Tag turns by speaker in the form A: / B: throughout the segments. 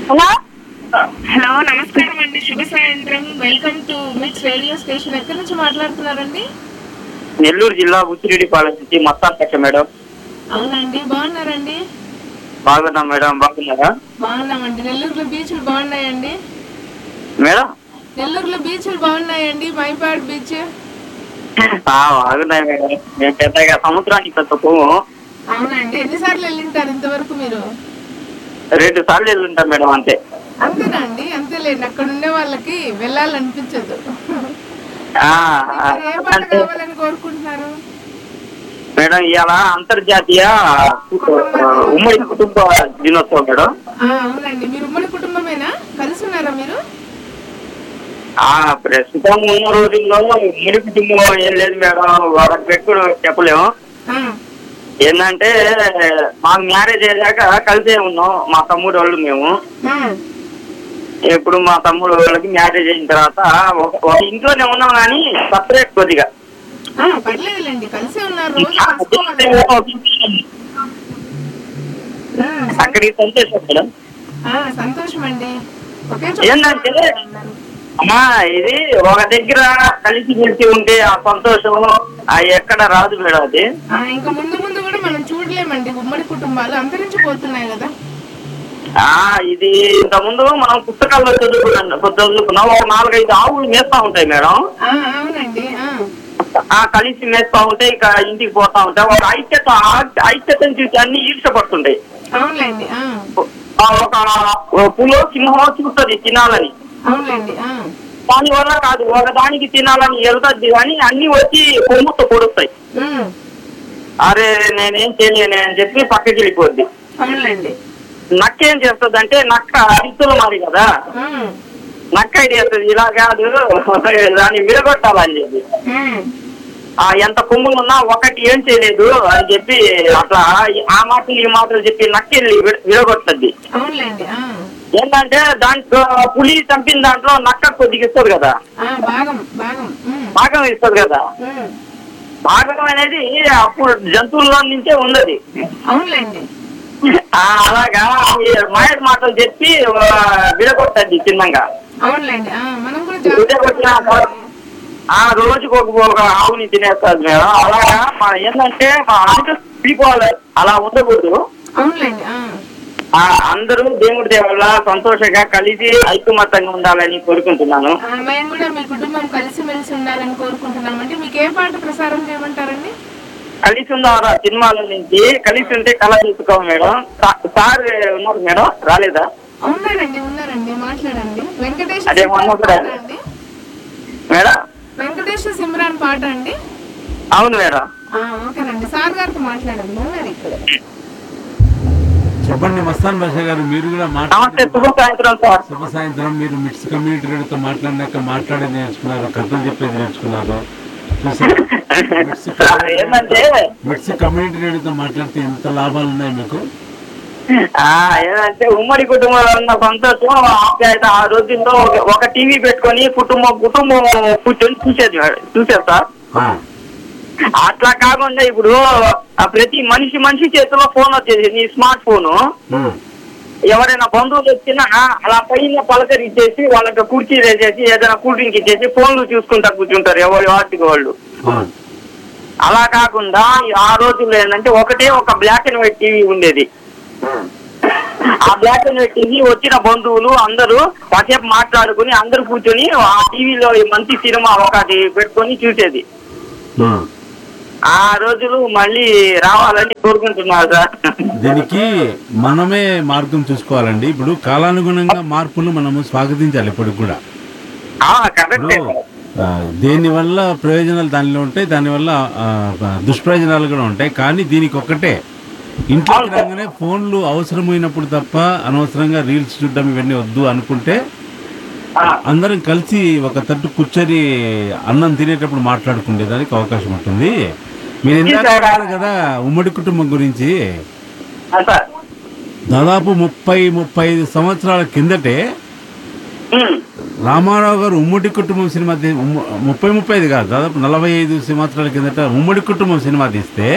A: Hello
B: hello నమస్కారం అండి శుభ సాయంత్రం welcome to Mix radio station ఎక్కడి నుంచి మాట్లాడుతున్నారండి
A: నెల్లూరు జిల్లా ఉచ్చిరెడ్డిపాలెం నుంచి మస్తాన్ కట్ట మేడం
B: అవునండి బాగున్నారండి
A: బాగున్నాం మేడం బాగున్నారా
B: బాగున్నామండి నెల్లూరులో బీచ్లు బాగున్నాయండి
A: మేడం
B: నెల్లూరులో బీచ్లు బాగున్నాయండి మైపాడ్ బీచ్
A: ఆ, బాగున్నాయి మేడం మేము పెద్దగా సముద్రానికి పెద్ద పోము
B: అవునండి ఎన్నిసార్లు వెళ్ళింటారు ఇంతవరకు మీరు
A: రెండు సార్లు వెళ్ళుంటాం మేడం అంతే
B: అంతేనా అండి అంతేలేండి అక్కడ ఉండే వాళ్ళకి వెళ్ళాలనిపించదు
A: ఆ, ఆ,
B: మరి ఏ పాట
A: అంటే
B: కావాలని కోరుకుంటున్నారు
A: మేడం ఇవాళ అంతర్జాతీయ ఉమ్మడి కుటుంబ దినోత్సవం మేడం
B: ఆ, అవునండి మీరు ఉమ్మడి కుటుంబమేనా కలిసి ఉన్నారా మీరు
A: ఆ ప్రస్తుతం ఉన్న రోజుల్లో ఉమ్మడి కుటుంబం ఏం లేదు మేడం వాళ్ళకి పెట్టుకుని చెప్పలేము
B: ఆ,
A: ఏంటంటే మాకు మ్యారేజ్ అయ్యాక కలిసే ఉన్నాం మా తమ్ముడు వాళ్ళు మేము
B: ఆ,
A: ఇప్పుడు మా తమ్ముడు వాళ్ళకి మ్యారేజ్ అయిన తర్వాత ఒక ఒక ఇంట్లోనే ఉన్నాం కానీ సపరేట్ కొద్దిగా
B: ఆ, పర్లేదులేండి కలిసే ఉన్నారు రోజు కలుసుకోవాలి ఆ,
A: అక్కడికి సంతోషం మేడం
B: ఆ, సంతోషం అండి ఒకే చోట
A: ఏంటంటే
B: ఉన్నారు.
A: అమ్మా ఇది ఒక దగ్గర కలిసి మెలిసి ఉంటే ఆ సంతోషం ఆ ఎక్కడ రాదు మేడం అది
B: ఆ, ఇంకా ముందు ముందు కూడా మనం చూడలేమండి ఉమ్మడి కుటుంబాలు అంతరించిపోతున్నాయి కదా
A: ఆ ఇది ఇంత ముందు మనం పుస్తకాల్లో చదువుకున్నాం చదువుకున్నాం ఒక నాలుగైదు ఆవులు మేస్తా ఉంటాయి మేడం
B: ఆ, అవునండి ఆ,
A: ఆ కలిసి మేస్తా ఉంటే ఇక ఇంటికి పోతా ఉంటాయి ఒక ఐక్యత ఆ- ఐక్యతను చూసి అన్ని ఈర్షపడుతుంటాయి
B: అవునులేండి ఆ,
A: ఆ ఒక పులో సింహం చూస్తుంది తినాలని
B: అవునులేండి ఆ,
A: దాని వల్ల కాదు ఒక దానికి తినాలని వెళ్తుంది కానీ అన్ని వచ్చి కొమ్ముతో పొడుస్తాయి
B: ఉమ్,
A: అరే నేనేం చేయలేనే అని చెప్పి పక్కకి వెళ్ళిపోద్ది
B: అవునులేండి
A: నక్క ఏం చేస్తుంది అంటే నక్క ఇత్తులు మారి కదా
B: ఉమ్,
A: నక్క ఐడియా చేస్తుంది ఇలా కాదు దాన్ని విరగొట్టాలని చెప్పి
B: ఉమ్,
A: ఆ ఎంత కొమ్ములు ఉన్నా ఒకటి ఏం చేయలేదు అని చెప్పి అట్లా ఆ మాటలు ఈ మాటలు చెప్పి నక్క వెళ్ళి విడ- విరగొట్టద్ది
B: అవునులేండి ఆ,
A: ఏంటంటే దాంట్లో పులి చంపిన దాంట్లో నక్క కొద్దిగా ఇస్తుంది కదా
B: ఆ, భాగం భాగం ఉమ్,
A: భాగం ఇస్తుంది కదా
B: ఉమ్,
A: భాగం అనేది అప్పుడు జంతువుల్లో నుంచే ఉన్నది
B: అవునులేండి
A: ఆ, అలాగా ఈ మాయట మాటలు చెప్పి ఆ, విడగొట్టద్ది చిన్నంగా
B: అవునులేండి ఆ, మనం కూడా
A: విడగొట్టిన
B: జాగ్రత్త
A: ఆ రోజుకు ఒక ఒక ఆవుని తినేస్తుంది మేడం అలాగా మన ఏంటంటే మా అందరూ పీపోవాలి అలా ఉండకూడదు
B: అవునులేండి ఆ,
A: ఆ, అందరూ దేవుడి దేవుళ్ళ సంతోషంగా కలిసి ఐకమత్యంగా ఉండాలని కోరుకుంటున్నాను
B: ఆ, మేము కూడా మీ కుటుంబం కలిసిమెలిసి ఉండాలని కోరుకుంటున్నామండి మీకు ఏ పాట ప్రసారం చేయమంటారండి
A: కలిసి ఉన్నారా సినిమాల నుంచి కలిసి ఉంటే కళ చూసుకోవాలి మేడం సా- సార్ ఉన్నారు మేడం రాలేదా
B: ఉన్నారండి ఉన్నారండి మాట్లాడండి వెంకటేష్
A: అదే మొన్న
B: సిమ్రాన్
A: కూడా.
B: పాట అండి
A: మేడం
B: వెంకటేష్ సిమ్రాన్ పాట అండి
A: అవును మేడం
B: ఆ, ఓకేనండి సార్ గారితో మాట్లాడండి ఉన్నారు ఇక్కడ
C: చెప్పండి మస్తాన్ భాష గారు మీరు కూడా
A: నమస్తే
C: మాట్లాడండి
A: శుభ సాయంత్రం సార్
C: శుభ సాయంత్రం మీరు మిక్స్ కమ్యూనిటీ రేడియోతో మాట్లాడినాక మాట్లాడేది నేర్చుకున్నారు కథలు చెప్పేది నేర్చుకున్నారు చూసారా? మిక్స్
A: సార్ ఏంటంటే
C: మిక్స్ కమ్యూనిటీ రేడియోతో మాట్లాడితే ఎంత లాభాలు ఉన్నాయి మీకు
A: ఆ, ఏంటంటే ఉమ్మడి కుటుంబంలో ఉన్న సంతోషం ఆప్యాయత ఆ రోజుల్లో ఒక- ఒక టీవీ పెట్టుకొని కుటుంబం కుటుంబం కూర్చొని చూసేది మేడం. చూసేది సార్
C: ఆ,
A: అట్లా కాకుండా ఇప్పుడు ఆ ప్రతి మనిషి మనిషి చేతిలో ఫోన్ వచ్చేసింది ఈ స్మార్ట్ ఫోను
C: ఉమ్,
A: ఎవరైనా బంధువులు వచ్చినా అలా పైన పలకరించేసి వాళ్ళకి కుర్చీ వేసేసి ఏదైనా కూల్ డ్రింక్ ఇచ్చేసి ఫోన్లు చూసుకుంటా కూర్చుంటారు ఎవరి వాటికి వాళ్ళు
C: అవును.
A: అలా కాకుండా ఆ రోజుల్లో ఏంటంటే ఒకటే ఒక బ్లాక్ అండ్ వైట్ టీవీ ఉండేది ఆ బ్లాక్ అండ్ వైట్ టీవీ వచ్చిన బంధువులు అందరూ కాసేపు మాట్లాడుకుని అందరూ కూర్చొని ఆ టీవీలో మంచి సినిమా ఒకటి పెట్టుకొని చూసేది
C: ఉమ్.
A: ఆ రోజులు మళ్ళీ రావాలని కోరుకుంటున్నారు సార్
C: దీనికి మనమే మార్గం చూసుకోవాలండి ఇప్పుడు కాలానుగుణంగా మార్పును మనము స్వాగతించాలి ఇప్పటికి కూడా
A: ఆ, కరెక్టే
C: ఇప్పుడు ఆ, దేనివల్ల ప్రయోజనాలు దానిలో ఉంటాయి దానివల్ల ఆ, దుష్ప్రయోజనాలు కూడా ఉంటాయి కానీ దీనికి ఒక్కటే ఇంట్లోకి రాగానే ఫోన్లు అవసరమైనప్పుడు తప్ప అనవసరంగా రీల్స్ చూడడం ఇవన్నీ వద్దు అనుకుంటే
A: ఆ,
C: అందరం కలిసి ఒక తట్టు కూర్చొని అన్నం తినేటప్పుడు మాట్లాడుకునేదానికి అవకాశం ఉంటుంది మీరు ఇందాక అన్నారు కదా ఉమ్మడి కుటుంబం గురించి
A: ఆ, సార్
C: దాదాపు ముప్పై ముప్పై ఐదు సంవత్సరాల కిందటే
A: ఉమ్,
C: రామారావు గారు ఉమ్మడి కుటుంబం సినిమా తీ- ఉమ్మ- ముప్పై ముప్పై ఐదు కాదు దాదాపు నలభై ఐదు సంవత్సరాల కిందట ఉమ్మడి కుటుంబం సినిమా తీస్తే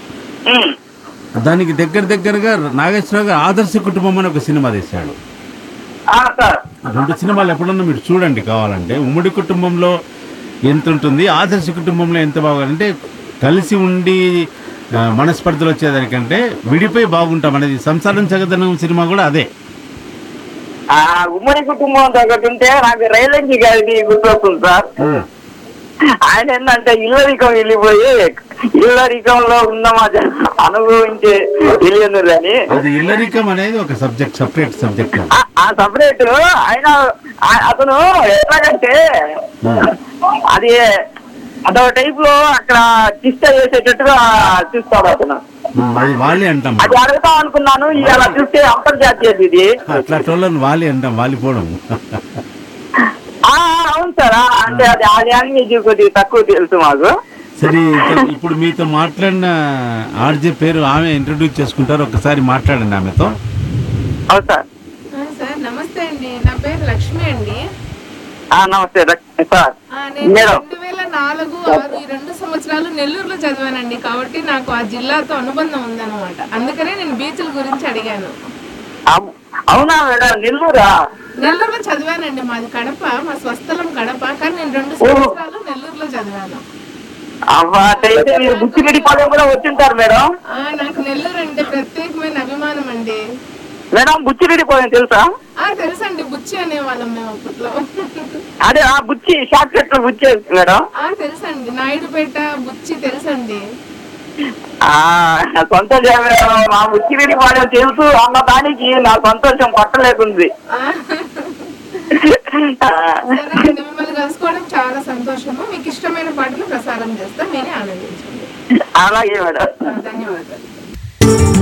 A: ఉమ్,
C: దానికి దగ్గర దగ్గరగా నాగేశ్వరరావు గారు ఆదర్శ కుటుంబం అని ఒక సినిమా తీశాడు
A: ఆ, సార్
C: రెండు సినిమాలు ఎప్పుడన్నా మీరు చూడండి కావాలంటే ఉమ్మడి కుటుంబంలో ఎంత ఉంటుంది ఆదర్శ కుటుంబంలో ఎంత బాగుందంటే కలిసి ఉండి ఆ, మనస్పర్ధలు వచ్చేదానికంటే విడిపోయి బాగుంటాం అనేది సంసారం జగదనం సినిమా కూడా అదే
A: ఆ ఉమ్మడి కుటుంబం ఒకటి ఉంటే నాకు రైలంజి గారిది గుర్తొస్తుంది సార్ ఆయన ఏంటంటే ఇల్లరికం వెళ్ళిపోయి ఇల్లరికంలో ఉన్న మా జ- అనుభవించే తెలియదు అని
C: అది ఇల్లరికం అనేది ఒక సబ్జెక్ట్ సపరేట్ సబ్జెక్ట్
A: ఆ- ఆ సపరేట్ ఆయన ఆ- అతను ఎట్లాగంటే అది అదొక టైప్ లో అక్కడ చిస్త చేసేటట్టుగా చూస్తాడు అతను
C: అది వాలి అంటాం
A: అది అడుగుతాం అనుకున్నాను ఇలా చూస్తే అంతర్జాతీయది ఇది
C: అట్లా టోళ్ళని వాలి అంటాం వాలిపోవడం
A: ఆ, అవును సార్ ఆ, అంటే అది ఆ లాంగ్వేజ్ కొద్దిగా తక్కువ తెలుసు మాకు
C: సరే ఇక- ఇప్పుడు మీతో మాట్లాడిన ఆర్జే పేరు ఆమె ఇంట్రడ్యూస్ చేసుకుంటారు ఒకసారి మాట్లాడండి ఆమెతో
A: అవును సార్
B: ఆ, సార్ నమస్తే అండి నా పేరు లక్ష్మి అండి
A: ఆ, నమస్తే డాక్టర్ సార్
B: ఆ, నేను
A: మేడం.
B: రెండు వేల నాలుగు ఆరు ఈ రెండు సంవత్సరాలు నెల్లూరులో చదివానండి కాబట్టి నాకు ఆ జిల్లాతో అనుబంధం ఉందన్నమాట అందుకనే నేను బీచ్ల గురించి అడిగాను
A: అవ్- అవునా మేడం నెల్లూరా
B: నెల్లూరులో చదివానండి మాది కడప మా స్వస్థలం కడప కానీ నేను రెండు సంవత్సరాలు నెల్లూరులో చదివాను
A: అవ్వా అయితే మీరు బుచ్చిరెడ్డి పాలెం కూడా వచ్చింటారు మేడం
B: ఆ, నాకు నెల్లూరు అంటే ప్రత్యేకమైన అభిమానం అండి
A: మేడం బుచ్చిరెడ్డి పాలెం తెలుసా
B: ఆ తెలుసండి బుచ్చి అనేవాళ్ళం మేము అప్పట్లో
A: అదే ఆ బుచ్చి షార్ట్ కట్ లో బుచ్చి మేడం
B: ఆ తెలుసండి నాయుడుపేట బుచ్చి తెలుసండి
A: ఆ సొంత మేడం మా బుచ్చిరెడ్డి పాలెం తెలుసు అన్న దానికి నా సంతోషం పట్టలేకుంది
B: ఆ,
A: ఆ,
B: సరేనండి మిమ్మల్ని కలుసుకోవడం చాలా సంతోషము మీకు ఇష్టమైన పాటలు ప్రసారం చేస్తా మీరే ఆనందించండి
A: అలాగే మేడం
B: ఆ, ధన్యవాదాలు